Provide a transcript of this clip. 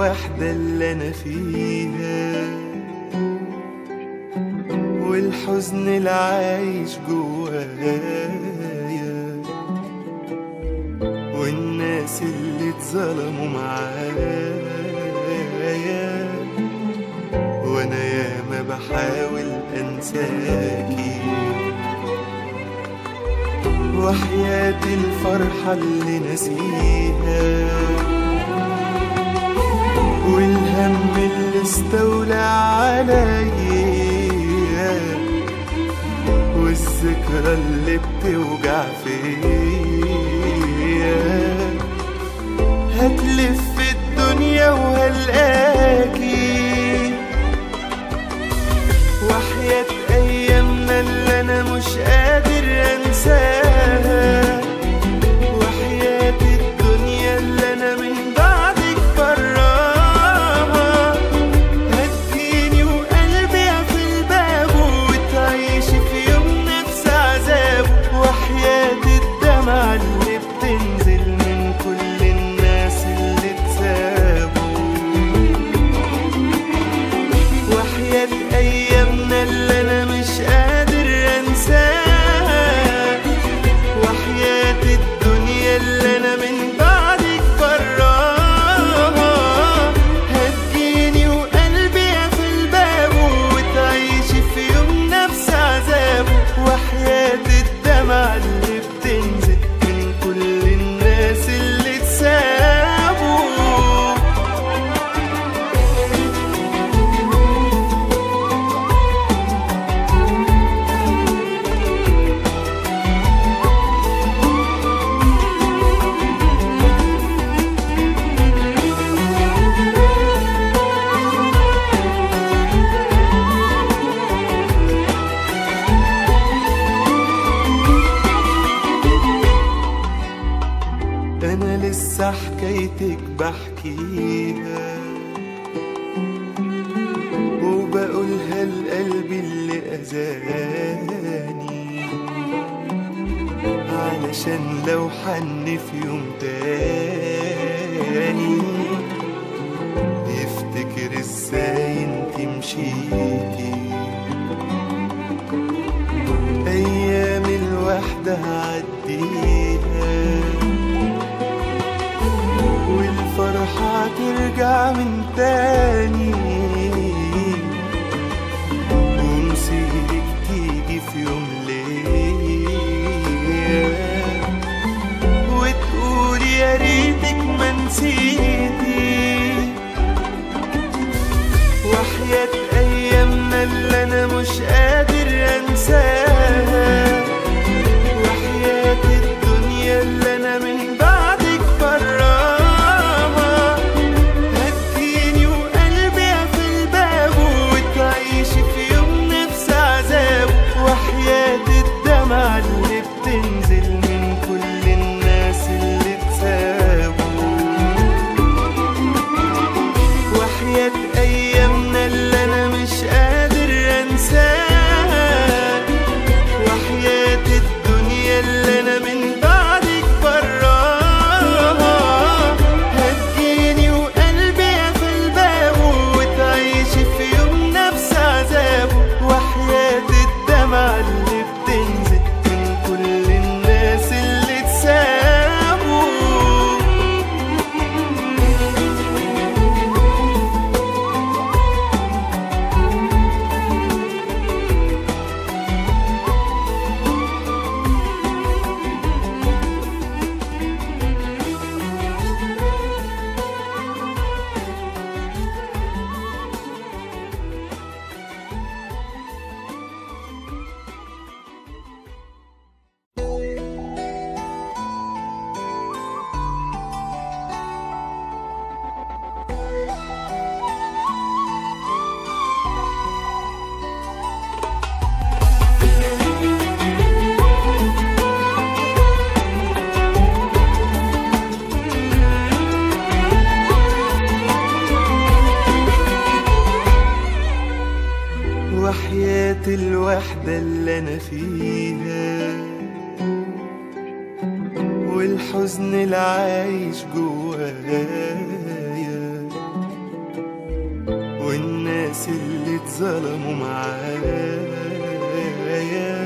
الوحدة اللي أنا فيها والحزن العايش جوايا والناس اللي اتظلموا معايا وانا ياما بحاول انساكي وحياتي الفرحة اللي نسيها والهم اللي استولى عليا والذكرى اللي بتوجع فيا هتلف الدنيا وهلقاكي وحياة أيامنا اللي أنا مش قادر أنساها وحياة الدنيا اللي أنا من بعدك براها هتجيني وقلبي في الباب وتعيشي في يوم نفس عذابه وحياة الدمعة اللي بتنزل من كل الناس اللي اتسابوا وحياة أيامنا اللي أنا مش قادر أنساها وحياة الدنيا اللي أنا من بعدك براها هتجيني وقلبي في الباب وتعيشي في يوم نفس عذابه وحياة الدمعة اللي بتنزل من كل الناس اللي اتسابوا انا لسه حكايتك بحكيها وبقولها لقلبي اللي اذاني علشان لو حن في يوم تاني يفتكر ازاي انت مشيتي ايام الوحدة هعديها والفرحة ترجع من تاني ومسيرك تيجي في يوم ليا وتقول يا ريتك ما نسيتي وحياة أيامنا اللي أنا مش قادر أنساها وحياة الدنيا اللي أنا من بعدك براها هتجيني وقلبي في الباب وتعيشي في يوم نفس عذابه وحياة الدمعة اللي بتنزل من كل الناس اللي اتسابوا وحياة أيامنا اللي أنا مش قادر أنساها وحياة الدنيا اللي أنا من بعدك براها هتجيني وقلبي في الباب وتعيشي في يوم نفس عذابه وحياة الدمعة اللي بتنزل من كل الناس اللي اتسابوا وحياة الوحدة اللي أنا فيها والحزن العايش جوايا ظلموا معايا